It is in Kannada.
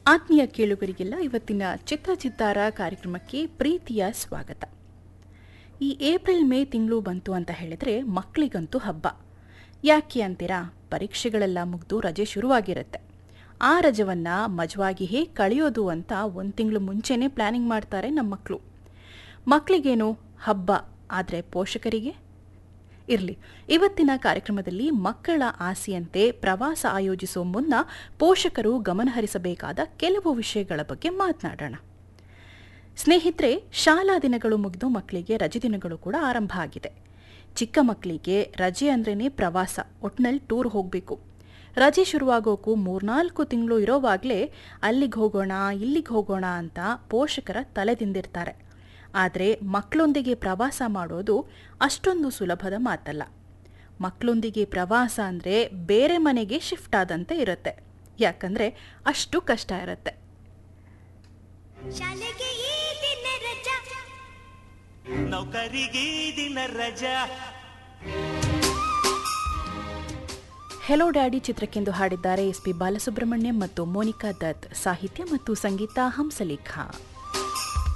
ಆತ್ಮೀಯ ಕೇಳುಗರಿಗೆಲ್ಲ ಇವತ್ತಿನ ಚಿತ್ರ ಚಿತ್ತಾರ ಕಾರ್ಯಕ್ರಮಕ್ಕೆ ಪ್ರೀತಿಯ ಸ್ವಾಗತ ಈ ಏಪ್ರಿಲ್ ಮೇ ತಿಂಗಳು ಬಂತು ಅಂತ ಹೇಳಿದ್ರೆ ಮಕ್ಕಳಿಗಂತೂ ಹಬ್ಬ ಯಾಕೆ ಅಂತೀರಾ ಪರೀಕ್ಷೆಗಳೆಲ್ಲ ಮುಗಿದು ರಜೆ ಶುರುವಾಗಿರುತ್ತೆ ಆ ರಜವನ್ನ ಮಜವಾಗಿ ಹೇಗೆ ಕಳೆಯೋದು ಅಂತ ಒಂದು ತಿಂಗಳು ಮುಂಚೆನೇ ಪ್ಲಾನಿಂಗ್ ಮಾಡ್ತಾರೆ ನಮ್ಮ ಮಕ್ಕಳು ಮಕ್ಕಳಿಗೇನು ಹಬ್ಬ ಆದರೆ ಪೋಷಕರಿಗೆ ಇರಲಿ ಇವತ್ತಿನ ಕಾರ್ಯಕ್ರಮದಲ್ಲಿ ಮಕ್ಕಳ ಆಸೆಯಂತೆ ಪ್ರವಾಸ ಆಯೋಜಿಸುವ ಮುನ್ನ ಪೋಷಕರು ಗಮನಹರಿಸಬೇಕಾದ ಕೆಲವು ವಿಷಯಗಳ ಬಗ್ಗೆ ಮಾತನಾಡೋಣ ಸ್ನೇಹಿತರೆ ಶಾಲಾ ದಿನಗಳು ಮುಗಿದು ಮಕ್ಕಳಿಗೆ ರಜೆ ದಿನಗಳು ಕೂಡ ಆರಂಭ ಆಗಿದೆ ಚಿಕ್ಕ ಮಕ್ಕಳಿಗೆ ರಜೆ ಅಂದ್ರೇ ಪ್ರವಾಸ ಒಟ್ನಲ್ಲಿ ಟೂರ್ ಹೋಗಬೇಕು ರಜೆ ಶುರುವಾಗೋಕು ಮೂರ್ನಾಲ್ಕು ತಿಂಗಳು ಇರೋವಾಗಲೇ ಅಲ್ಲಿಗೆ ಹೋಗೋಣ ಇಲ್ಲಿಗೆ ಹೋಗೋಣ ಅಂತ ಪೋಷಕರ ತಲೆದಿಂದಿರ್ತಾರೆ ಆದರೆ ಮಕ್ಕಳೊಂದಿಗೆ ಪ್ರವಾಸ ಮಾಡೋದು ಅಷ್ಟೊಂದು ಸುಲಭದ ಮಾತಲ್ಲ ಮಕ್ಕಳೊಂದಿಗೆ ಪ್ರವಾಸ ಅಂದರೆ ಬೇರೆ ಮನೆಗೆ ಶಿಫ್ಟ್ ಆದಂತೆ ಇರುತ್ತೆ ಯಾಕಂದರೆ ಅಷ್ಟು ಕಷ್ಟ ಇರುತ್ತೆ ಶಾಲೆಗೆ ಈ ದಿನ ರಜಾ ನೌಕರಿಗೆ ಈ ದಿನ ರಜಾ ಹೆಲೋ ಡ್ಯಾಡಿ ಚಿತ್ರಕ್ಕೆಂದು ಹಾಡಿದ್ದಾರೆ ಎಸ್ ಪಿ ಬಾಲಸುಬ್ರಹ್ಮಣ್ಯಂ ಮತ್ತು ಮೋನಿಕಾ ದತ್ ಸಾಹಿತ್ಯ ಮತ್ತು ಸಂಗೀತ ಹಂಸಲೇಖ